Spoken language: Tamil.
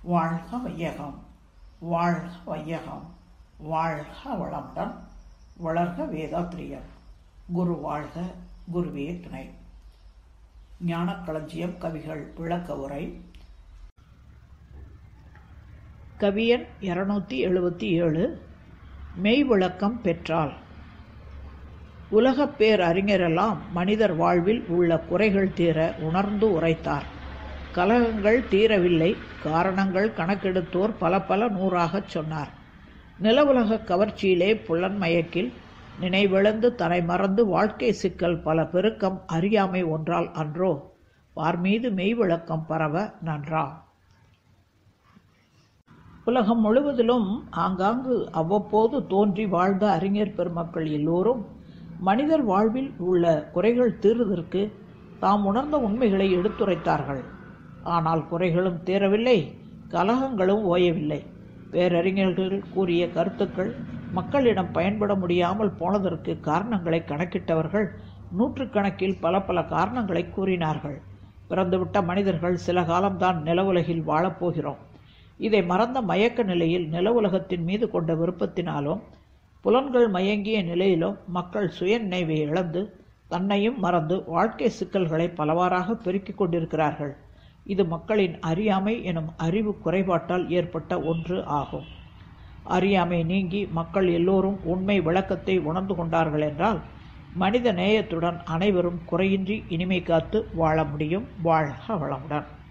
வாழ்க வையகம் வாழ்க வையகம் வாழ்க வளமுடன் வளர்க வேதாத்திரியம் குரு வாழ்க குருவே துணை ஞானக்களஞ்சியம் கவிகள் விளக்க உரை கவியன் இருநூத்தி எழுபத்தி ஏழு மெய் விளக்கம் பெற்றால் உலகப் பேர் அறிஞரெல்லாம் மனிதர் வாழ்வில் உள்ள குறைகள் தீர உணர்ந்து உரைத்தார் கலகங்கள் தீரவில்லை காரணங்கள் கணக்கெடுத்தோர் பல பல நூறாகச் சொன்னார் நிலவுலக கவர்ச்சியிலே புலன்மயக்கில் நினைவிழந்து தன்னை மறந்து வாழ்க்கை சிக்கல் பல பெருக்கம் அறியாமை ஒன்றால் அன்றோ வார்மீது மெய் விளக்கம் பரவ நன்றா உலகம் முழுவதிலும் ஆங்காங்கு அவ்வப்போது தோன்றி வாழ்ந்த அறிஞர் பெருமக்கள் எல்லோரும் மனிதர் வாழ்வில் உள்ள குறைகள் தீர்வதற்கு தாம் உணர்ந்த உண்மைகளை எடுத்துரைத்தார்கள் ஆனால் குறைகளும் தீரவில்லை கலகங்களும் ஓயவில்லை பேரறிஞர்கள் கூறிய கருத்துக்கள் மக்களிடம் பயன்பட முடியாமல் போனதற்கு காரணங்களை கணக்கிட்டவர்கள் நூற்றுக்கணக்கில் பல பல காரணங்களை கூறினார்கள் பிறந்துவிட்ட மனிதர்கள் சில காலம்தான் நிலவுலகில் வாழப்போகிறோம் இதை மறந்த மயக்க நிலையில் நிலவுலகத்தின் மீது கொண்ட விருப்பத்தினாலும் புலன்கள் மயங்கிய நிலையிலும் மக்கள் சுய நினைவை இழந்து தன்னையும் மறந்து வாழ்க்கை சிக்கல்களை பலவாறாக பெருக்கிக் கொண்டிருக்கிறார்கள் இது மக்களின் அறியாமை எனும் அறிவு குறைபாட்டால் ஏற்பட்ட ஒன்று ஆகும் அறியாமை நீங்கி மக்கள் எல்லோரும் உண்மை விளக்கத்தை உணர்ந்து கொண்டார்கள் என்றால் மனித நேயத்துடன் அனைவரும் குறையின்றி இனிமை காத்து வாழ முடியும் வாழ்க வளமுடன்